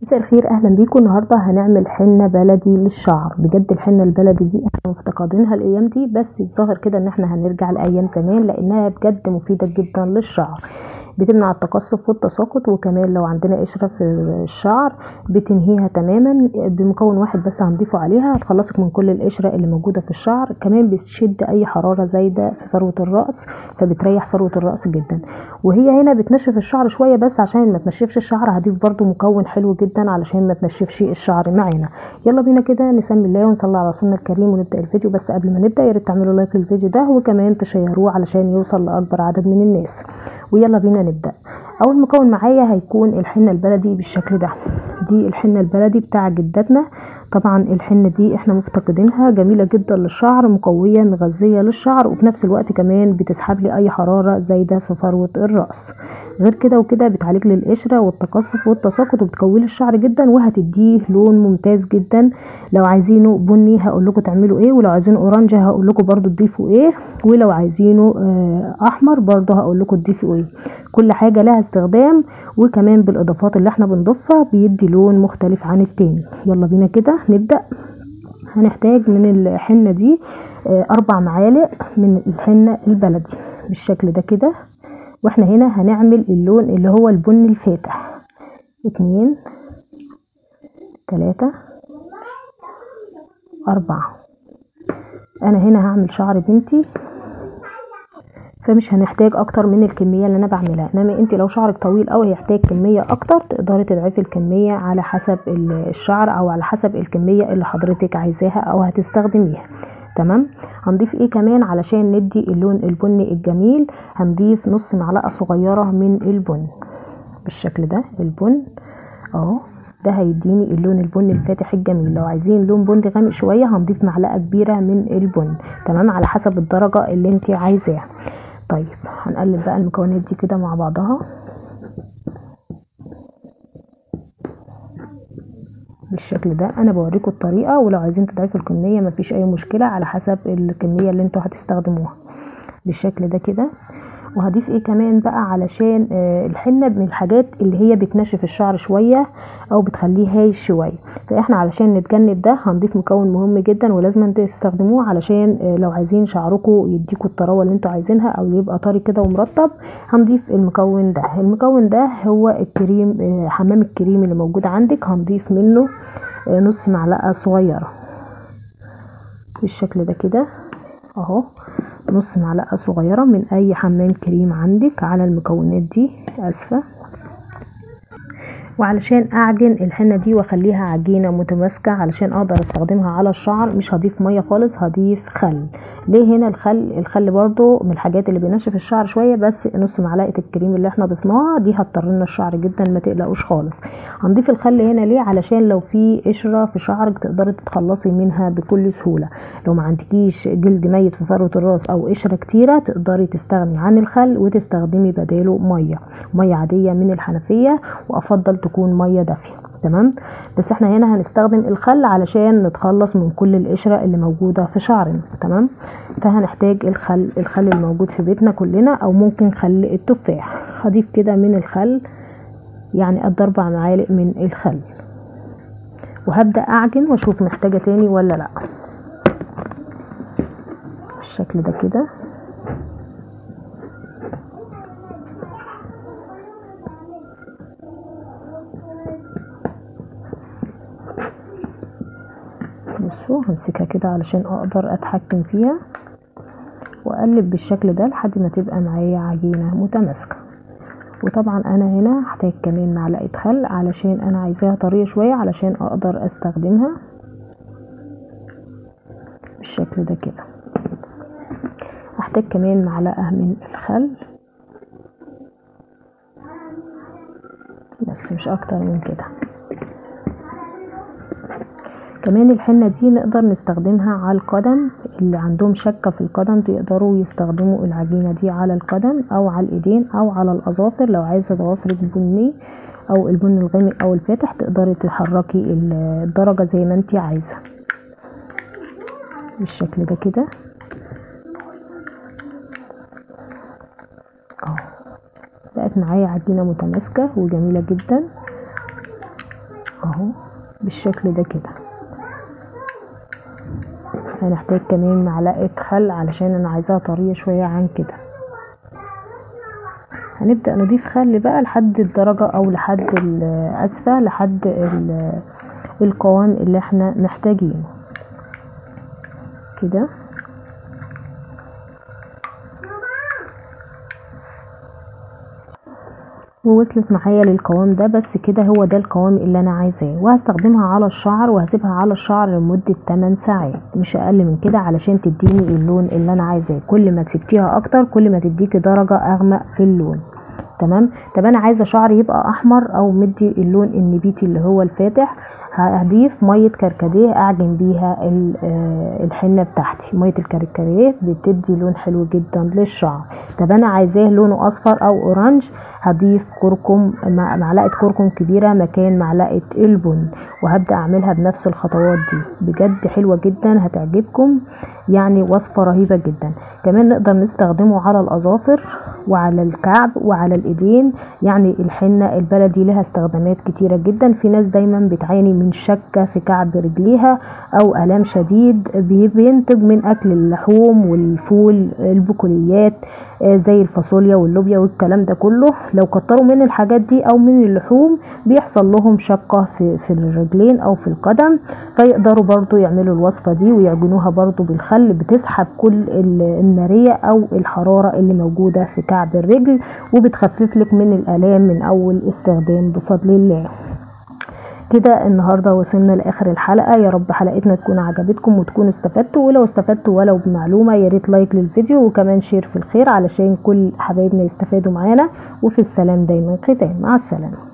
مساء الخير اهلا بيكم النهارده هنعمل حنه بلدي للشعر بجد الحنه البلدي دي احنا مفتقدينها الايام دي بس الظاهر كده ان احنا هنرجع لايام زمان لانها بجد مفيده جدا للشعر بتمنع التقصف والتساقط وكمان لو عندنا قشره في الشعر بتنهيها تماما بمكون واحد بس هنضيفه عليها هتخلصك من كل القشره اللي موجوده في الشعر كمان بتشد اي حراره زايده في فروه الراس فبتريح فروه الراس جدا وهي هنا بتنشف الشعر شويه بس عشان ما تنشفش الشعر هضيف برده مكون حلو جدا علشان ما تنشفش الشعر معانا يلا بينا كده نسمي الله ونصلي على رسولنا الكريم ونبدا الفيديو بس قبل ما نبدا يا ريت تعملوا لايك للفيديو ده وكمان تشيروه علشان يوصل لاكبر عدد من الناس ويلا بينا نبدا اول مكون معايا هيكون الحنه البلدي بالشكل ده دي الحنه البلدي بتاع جدتنا طبعا الحنه دي احنا مفتقدينها جميله جدا للشعر مقويه مغذيه للشعر وفي نفس الوقت كمان بتسحب لي اي حراره زايده في فروه الراس غير كده وكده بتعالج لي القشره والتقصف والتساقط وبتقوي لي الشعر جدا وهتديه لون ممتاز جدا لو عايزينه بني هقول لكم تعملوا ايه ولو عايزينه اورنج هقول لكم برده تضيفوا ايه ولو عايزينه احمر برده هقول لكم تضيفوا ايه كل حاجه لها استخدام وكمان بالاضافات اللي احنا بنضيفها بيدي لون مختلف عن التاني يلا بينا كده نبدا هنحتاج من الحنه دي اربع معالق من الحنه البلدي بالشكل ده كده واحنا هنا هنعمل اللون اللي هو البني الفاتح اتنين تلاتة اربعة انا هنا هعمل شعر بنتي فمش هنحتاج اكتر من الكميه اللي انا بعملها انما انت لو شعرك طويل او هيحتاج كميه اكتر تقدري تضعفي الكميه على حسب الشعر او على حسب الكميه اللي حضرتك عايزاها او هتستخدميها تمام هنضيف ايه كمان علشان ندي اللون البني الجميل هنضيف نص معلقه صغيره من البن بالشكل ده البن اهو ده هيديني اللون البني الفاتح الجميل لو عايزين لون بني غامق شويه هنضيف معلقه كبيره من البن تمام على حسب الدرجه اللي انت عايزاها طيب هنقلب بقى المكونات دي كده مع بعضها بالشكل ده انا بوريكم الطريقه ولو عايزين تضعفوا الكميه مفيش اي مشكله على حسب الكميه اللي انتوا هتستخدموها بالشكل ده كده وهضيف ايه كمان بقى علشان آه الحنه من الحاجات اللي هي بتنشف الشعر شويه او بتخليه هايش شويه فاحنا علشان نتجنب ده هنضيف مكون مهم جدا ولازم تستخدموه علشان آه لو عايزين شعركم يديكوا الطراوه اللي انتوا عايزينها او يبقى طري كده ومرطب هنضيف المكون ده المكون ده هو الكريم آه حمام الكريم اللي موجود عندك هنضيف منه نص معلقه صغيره بالشكل ده كده اهو نص معلقه صغيره من اي حمام كريم عندك على المكونات دي اسفه وعلشان اعجن الحنه دي واخليها عجينه متماسكه علشان اقدر استخدمها على الشعر مش هضيف ميه خالص هضيف خل ليه هنا الخل الخل برضو من الحاجات اللي بينشف الشعر شويه بس نص معلقه الكريم اللي احنا ضفناها دي هتطر لنا الشعر جدا ما تقلقوش خالص هنضيف الخل هنا ليه علشان لو في قشره في شعرك تقدري تتخلصي منها بكل سهوله لو ما عندكيش جلد ميت في فروه الراس او قشره كتيره تقدري تستغني عن الخل وتستخدمي بداله ميه ميه عاديه من الحنفيه وافضل تكون ميه دافيه تمام بس احنا هنا هنستخدم الخل علشان نتخلص من كل القشره اللي موجوده في شعرنا تمام فهنحتاج الخل الخل الموجود في بيتنا كلنا او ممكن خل التفاح هضيف كده من الخل يعني قد اربع معالق من الخل وهبدا اعجن واشوف محتاجه تاني ولا لا بالشكل ده كده بصوا همسكها كده علشان اقدر اتحكم فيها واقلب بالشكل ده لحد ما تبقى معايا عجينه متماسكه وطبعا انا هنا هحتاج كمان معلقه خل علشان انا عايزاها طريه شويه علشان اقدر استخدمها بالشكل ده كده هحتاج كمان معلقه من الخل بس مش اكتر من كده كمان الحنة دي نقدر نستخدمها على القدم اللي عندهم شكة في القدم يقدروا يستخدموا العجينة دي على القدم او على الايدين او على الاظافر لو عايزة ضوافرك بني او البن الغامق او الفاتح تقدري تحركي الدرجة زي ما انتي عايزة بالشكل ده كده اهو بقت معايا عجينة متماسكة وجميلة جدا اهو بالشكل ده كده هنحتاج كمان معلقة خل علشان انا عايزاها طرية شوية عن كده هنبدأ نضيف خل بقى لحد الدرجة او لحد الاسفة لحد القوام اللي احنا محتاجينه كده ووصلت معايا للقوام ده بس كده هو ده القوام اللي انا عايزاه وهستخدمها على الشعر وهسيبها على الشعر لمدة 8 ساعات مش اقل من كده علشان تديني اللون اللي انا عايزاه كل ما سبتيها اكتر كل ما تديكي درجة اغمق في اللون تمام طب انا عايزه شعري يبقى احمر او مدي اللون النبيتي اللي هو الفاتح هضيف ميه كركديه اعجن بيها الحنه بتاعتي ميه الكركديه بتدي لون حلو جدا للشعر طب انا عايزاه لونه اصفر او اورانج هضيف كركم معلقه كركم كبيره مكان معلقه البن وهبدا اعملها بنفس الخطوات دي بجد حلوه جدا هتعجبكم يعني وصفه رهيبه جدا كمان نقدر نستخدمه على الاظافر وعلى الكعب وعلى الايدين يعني الحنه البلدي لها استخدامات كتيره جدا في ناس دايما بتعاني من شكه في كعب رجليها او الام شديد بينتج من اكل اللحوم والفول البقوليات زي الفاصوليا واللوبيا والكلام ده كله لو كتروا من الحاجات دي او من اللحوم بيحصل لهم شقه في, في الرجلين او في القدم فيقدروا برضو يعملوا الوصفه دي ويعجنوها برضو بالخل بتسحب كل الناريه او الحراره اللي موجوده في كعب الرجل وبتخفف لك من الالام من اول استخدام بفضل الله كده النهاردة وصلنا لآخر الحلقة يا رب حلقتنا تكون عجبتكم وتكونوا استفدتوا ولو استفدتوا ولو بمعلومة يا ريت لايك للفيديو وكمان شير في الخير علشان كل حبايبنا يستفادوا معانا وفي السلام دايما ختام مع السلامة